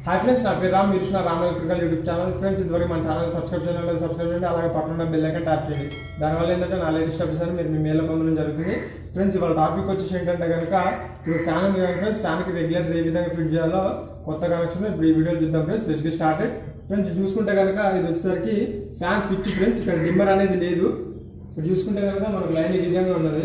hi friends నా పేరు రామ్ మీరు చూసిన Ram electrical YouTube channel friends ఇదివరకు మన ఛానల్ సబ్స్క్రైబ్ చేయాలి సబ్స్క్రైబ్ చేయండి అలాగే పక్కన బెల్ ఐకాన్ ట్యాప్ చేయండి దానివల్ల ఏంటంటే నా లేటెస్ట్ ఎపిసోడ్ మీరు మీ మేల పొందడం జరుగుతుంది ఫ్రెండ్స్ ఇవాళ టాపిక్ వచ్చేసి ఏంటంటే కనుక ఇప్పుడు ఫ్యాన్ ఉంది కనుక ఫ్రెండ్స్ ఫ్యాన్కి రెగ్యులేటర్ ఏ విధంగా ఫిట్ చేయాలో కొత్త కనెక్షన్ ఇప్పుడు ఈ వీడియోలో చూద్దాం ఫ్రెండ్స్ లెట్స్ స్టార్టెడ్ ఫ్రెండ్స్ చూసుకుంటే కనుక ఇది వచ్చేసరికి ఫ్యాన్ స్విచ్ ఫ్రెండ్స్ ఇక్కడ డిమ్మర్ అనేది లేదు ఇప్పుడు చూసుకుంటే కనుక మనకు లైన్ ఈ విధంగా ఉన్నది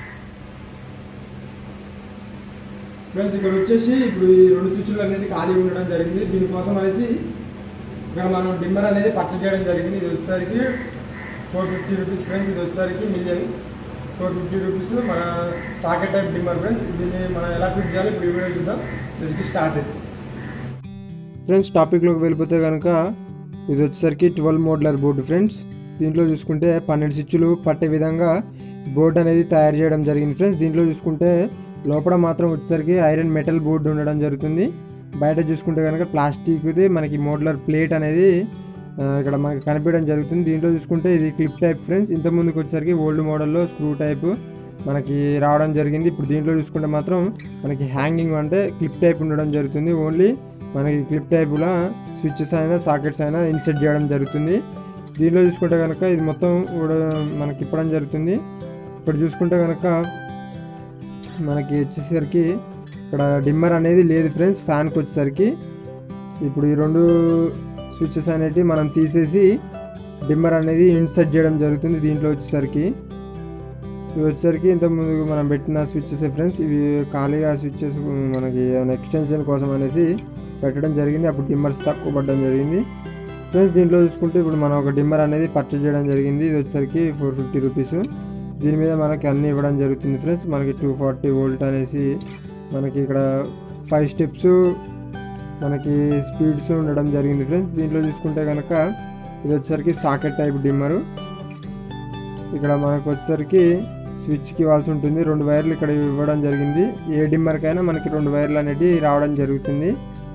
ఫ్రెండ్స్ ఇక్కడ వచ్చేసి ఇప్పుడు ఈ రెండు స్విచ్లు అనేది ఖాళీ ఉండడం జరిగింది దీనికోసం అనేసి ఇక్కడ మనం డిమ్మర్ అనేది పర్చేజ్ చేయడం జరిగింది ఇది వచ్చేసరికి ఫోర్ ఫిఫ్టీ రూపీస్ ఫ్రెండ్స్ ఇది వచ్చేసరికి మిలియన్ ఫోర్ ఫిఫ్టీ రూపీస్ మన సాకెట్ టైప్ డిమ్మర్ ఫ్రెండ్స్ దీన్ని మనం ఎలా ఫిట్ చేయాలి ఇప్పుడు ఈ వీడియో చూద్దాం జస్ట్ స్టార్ట్ ఫ్రెండ్స్ టాపిక్లోకి వెళ్ళిపోతే కనుక ఇది వచ్చేసరికి ట్వెల్వ్ మోడ్లర్ బోర్డు ఫ్రెండ్స్ దీంట్లో చూసుకుంటే పన్నెండు స్విచ్లు పట్టే విధంగా బోర్డు అనేది తయారు చేయడం జరిగింది ఫ్రెండ్స్ దీంట్లో చూసుకుంటే లోపల మాత్రం వచ్చేసరికి ఐరన్ మెటల్ బోర్డు ఉండడం జరుగుతుంది బయట చూసుకుంటే కనుక ప్లాస్టిక్ది మనకి మోడ్లర్ ప్లేట్ అనేది ఆ, ఇక్కడ మనకి కనిపించడం జరుగుతుంది దీంట్లో చూసుకుంటే ఇది క్లిప్ టైప్ ఫ్రెండ్స్ ఇంత ముందుకు వచ్చేసరికి ఓల్డ్ మోడల్లో స్క్రూ టైప్ మనకి రావడం జరిగింది ఇప్పుడు దీంట్లో చూసుకుంటే మాత్రం మనకి హ్యాంగింగ్ అంటే క్లిప్ టైప్ ఉండడం జరుగుతుంది ఓన్లీ మనకి క్లిప్ టైప్లో స్విచ్చెస్ అయినా సాకెట్స్ అయినా ఇన్సెట్ చేయడం జరుగుతుంది దీనిలో చూసుకుంటే కనుక ఇది మొత్తం కూడా మనకి ఇప్పడం జరుగుతుంది ఇక్కడ చూసుకుంటే కనుక మనకి వచ్చేసరికి ఇక్కడ డిమ్మర్ అనేది లేదు ఫ్రెండ్స్ ఫ్యాన్కి వచ్చేసరికి ఇప్పుడు ఈ రెండు స్విచ్చెస్ అనేటివి మనం తీసేసి డిమ్మర్ అనేది ఇన్సర్ట్ చేయడం జరుగుతుంది దీంట్లో వచ్చేసరికి ఇవి వచ్చేసరికి ఇంతకుముందు మనం పెట్టిన స్విచ్చెస్ ఫ్రెండ్స్ ఇవి ఖాళీగా స్విచ్చెస్ మనకి ఏమైనా ఎక్స్టెన్షన్ కోసం అనేసి పెట్టడం జరిగింది అప్పుడు డిమ్మర్స్ తక్కువ పడడం జరిగింది ఫ్రెండ్స్ దీంట్లో చూసుకుంటే ఇప్పుడు మనం ఒక డిమ్మర్ అనేది పర్చేజ్ చేయడం జరిగింది ఇది వచ్చేసరికి ఫోర్ ఫిఫ్టీ రూపీస్ దీని మీద మనకి అన్ని ఇవ్వడం జరుగుతుంది ఫ్రెండ్స్ మనకి టూ ఫార్టీ వోల్ట్ అనేసి మనకి ఇక్కడ ఫైవ్ స్టెప్స్ మనకి స్పీడ్స్ ఉండడం జరిగింది ఫ్రెండ్స్ దీంట్లో చూసుకుంటే కనుక ఇది వచ్చేసరికి సాకెట్ టైప్ డిమ్మరు ఇక్కడ మనకు వచ్చేసరికి స్విచ్కి ఇవ్వాల్సి ఉంటుంది రెండు వైర్లు ఇక్కడ ఇవ్వడం జరిగింది ఏ డిమ్మర్కైనా మనకి రెండు వైర్లు అనేటివి రావడం జరుగుతుంది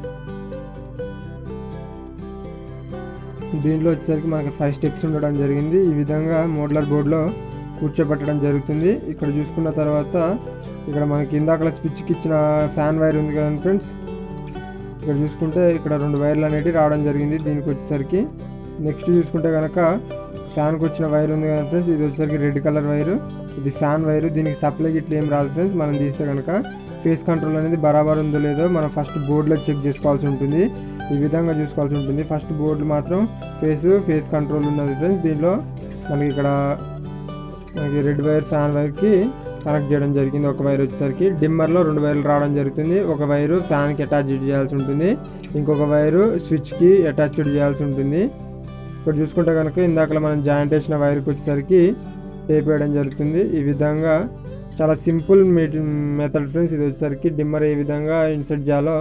దీంట్లో వచ్చేసరికి మనకి ఫైవ్ స్టెప్స్ ఉండడం జరిగింది ఈ విధంగా మోడ్లర్ బోర్డులో కూర్చోబెట్టడం జరుగుతుంది ఇక్కడ చూసుకున్న తర్వాత ఇక్కడ మనకి ఇందాకల స్విచ్కి ఇచ్చిన ఫ్యాన్ వైర్ ఉంది కదా ఫ్రెండ్స్ ఇక్కడ చూసుకుంటే ఇక్కడ రెండు వైర్లు అనేటివి రావడం జరిగింది దీనికి వచ్చేసరికి నెక్స్ట్ చూసుకుంటే కనుక ఫ్యాన్కి వచ్చిన వైర్ ఉంది కదా ఫ్రెండ్స్ ఇది వచ్చేసరికి రెడ్ కలర్ వైరు ఇది ఫ్యాన్ వైరు దీనికి సప్లై ఇట్లా ఏం రాదు ఫ్రెండ్స్ మనం తీస్తే కనుక ఫేస్ కంట్రోల్ అనేది బరాబర్ ఉందో లేదో మనం ఫస్ట్ బోర్డులో చెక్ చేసుకోవాల్సి ఉంటుంది ఈ విధంగా చూసుకోవాల్సి ఉంటుంది ఫస్ట్ బోర్డు మాత్రం ఫేస్ ఫేస్ కంట్రోల్ ఉన్నది ఫ్రెండ్స్ దీంట్లో మనకి ఇక్కడ మనకి రెడ్ వైర్ ఫ్యాన్ వైర్కి కనెక్ట్ చేయడం జరిగింది ఒక వైర్ వచ్చేసరికి డిమ్మర్లో రెండు వైర్లు రావడం జరుగుతుంది ఒక వైరు ఫ్యాన్కి అటాచ్ చేయాల్సి ఉంటుంది ఇంకొక వైరు స్విచ్కి అటాచ్డ్ చేయాల్సి ఉంటుంది ఇక్కడ చూసుకుంటే కనుక ఇందాక మనం జాయింట్ వేసిన వైర్కి వచ్చేసరికి టేప్ వేయడం జరుగుతుంది ఈ విధంగా చాలా సింపుల్ మెథడ్ ఫ్రెండ్స్ ఇది వచ్చేసరికి డిమ్మర్ ఏ విధంగా ఇన్సర్ట్ చేయాలో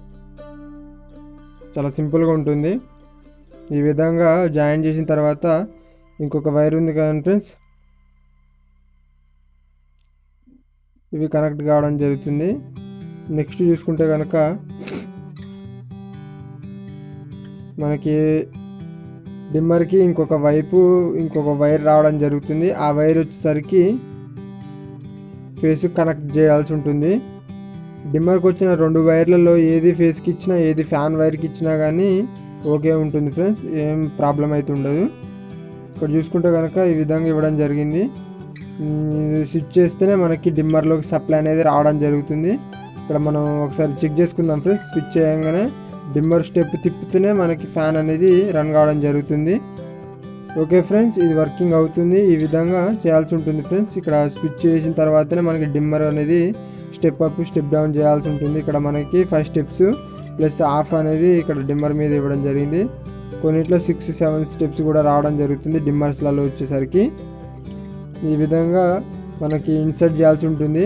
చాలా సింపుల్గా ఉంటుంది ఈ విధంగా జాయిన్ చేసిన తర్వాత ఇంకొక వైర్ ఉంది కదా ఫ్రెండ్స్ ఇవి కనెక్ట్ కావడం జరుగుతుంది నెక్స్ట్ చూసుకుంటే కనుక మనకి డిమ్మర్కి ఇంకొక వైపు ఇంకొక వైర్ రావడం జరుగుతుంది ఆ వైర్ వచ్చేసరికి ఫేస్ కనెక్ట్ చేయాల్సి ఉంటుంది డిమ్మర్కి వచ్చిన రెండు వైర్లలో ఏది ఫేస్కి ఇచ్చినా ఏది ఫ్యాన్ వైర్కి ఇచ్చినా కానీ ఓకే ఉంటుంది ఫ్రెండ్స్ ఏం ప్రాబ్లం అయితే ఉండదు ఇక్కడ చూసుకుంటే కనుక ఈ విధంగా ఇవ్వడం జరిగింది స్విచ్ చేస్తేనే మనకి డిమ్మర్లోకి సప్లై అనేది రావడం జరుగుతుంది ఇక్కడ మనం ఒకసారి చెక్ చేసుకుందాం ఫ్రెండ్స్ స్విచ్ చేయగానే డిమ్మర్ స్టెప్ తిప్పితేనే మనకి ఫ్యాన్ అనేది రన్ కావడం జరుగుతుంది ఓకే ఫ్రెండ్స్ ఇది వర్కింగ్ అవుతుంది ఈ విధంగా చేయాల్సి ఉంటుంది ఫ్రెండ్స్ ఇక్కడ స్విచ్ చేసిన తర్వాతనే మనకి డిమ్మర్ అనేది స్టెప్ అప్ స్టెప్ డౌన్ చేయాల్సి ఉంటుంది ఇక్కడ మనకి ఫైవ్ స్టెప్స్ ప్లస్ ఆఫ్ అనేది ఇక్కడ డిమ్మర్ మీద ఇవ్వడం జరిగింది కొన్నిట్లో సిక్స్ సెవెన్ స్టెప్స్ కూడా రావడం జరుగుతుంది డిమ్మర్స్లలో వచ్చేసరికి ఈ విధంగా మనకి ఇన్సర్ట్ చేయాల్సి ఉంటుంది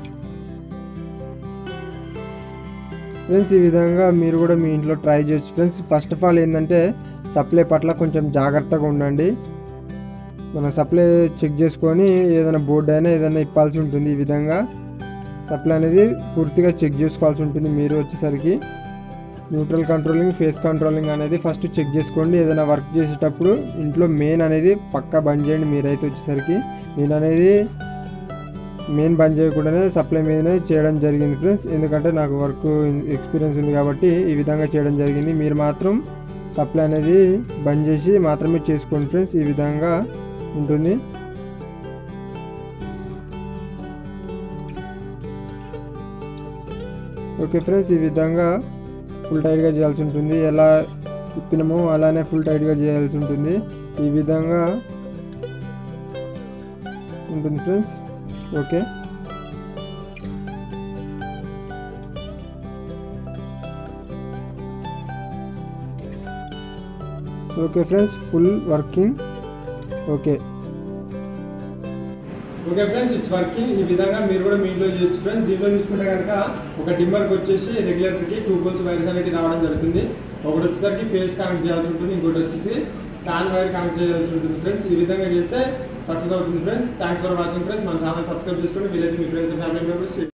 ఫ్రెండ్స్ ఈ విధంగా మీరు కూడా మీ ఇంట్లో ట్రై చేయొచ్చు ఫ్రెండ్స్ ఫస్ట్ ఆఫ్ ఆల్ ఏంటంటే సప్లై పట్ల కొంచెం జాగ్రత్తగా ఉండండి మనం సప్లై చెక్ చేసుకొని ఏదైనా బోర్డు అయినా ఏదైనా ఇప్పాల్సి ఉంటుంది ఈ విధంగా సప్లై అనేది పూర్తిగా చెక్ చేసుకోవాల్సి ఉంటుంది మీరు వచ్చేసరికి న్యూట్రల్ కంట్రోలింగ్ ఫేస్ కంట్రోలింగ్ అనేది ఫస్ట్ చెక్ చేసుకోండి ఏదైనా వర్క్ చేసేటప్పుడు ఇంట్లో మెయిన్ అనేది పక్కా బంద్ చేయండి మీరైతే వచ్చేసరికి నేను అనేది మెయిన్ బంద్ చేయకుండానే సప్లై మీదనే చేయడం జరిగింది ఫ్రెండ్స్ ఎందుకంటే నాకు వర్క్ ఎక్స్పీరియన్స్ ఉంది కాబట్టి ఈ విధంగా చేయడం జరిగింది మీరు మాత్రం సప్లై అనేది బంద్ చేసి మాత్రమే చేసుకోండి ఫ్రెండ్స్ ఈ విధంగా ఉంటుంది ఓకే ఫ్రెండ్స్ ఈ విధంగా ఫుల్ టైట్గా చేయాల్సి ఉంటుంది ఎలా ఇప్పినామో అలానే ఫుల్ టైట్గా చేయాల్సి ఉంటుంది ఈ విధంగా ఉంటుంది friends okay okay friends full working okay okay friends it's working ఈ విధంగా మీరు కూడా మీ ఇంట్లో చేయొచ్చు ఫ్రెండ్స్ దీంట్లో చూసుకుంటే కనుక ఒక డిమ్మర్కి వచ్చేసి రెగ్యులేటర్కి టూ పోల్స్ వైర్స్ అనేది రావడం జరుగుతుంది ఒకటి వచ్చేసరికి ఫేస్ కనెక్ట్ చేయాల్సి ఉంటుంది ఇంకోటి వచ్చేసి ఫ్యాన్ వైర్ కనెక్ట్ చేయాల్సి ఉంటుంది ఫ్రెండ్స్ ఈ విధంగా చేస్తే సక్సెస్ అవుతుంది friends thanks for watching friends మన ఛానల్ సబ్స్క్రైబ్ చేసుకోండి వీలైతే మీ ఫ్రెండ్స్ ఫ్యామిలీ మెంబర్స్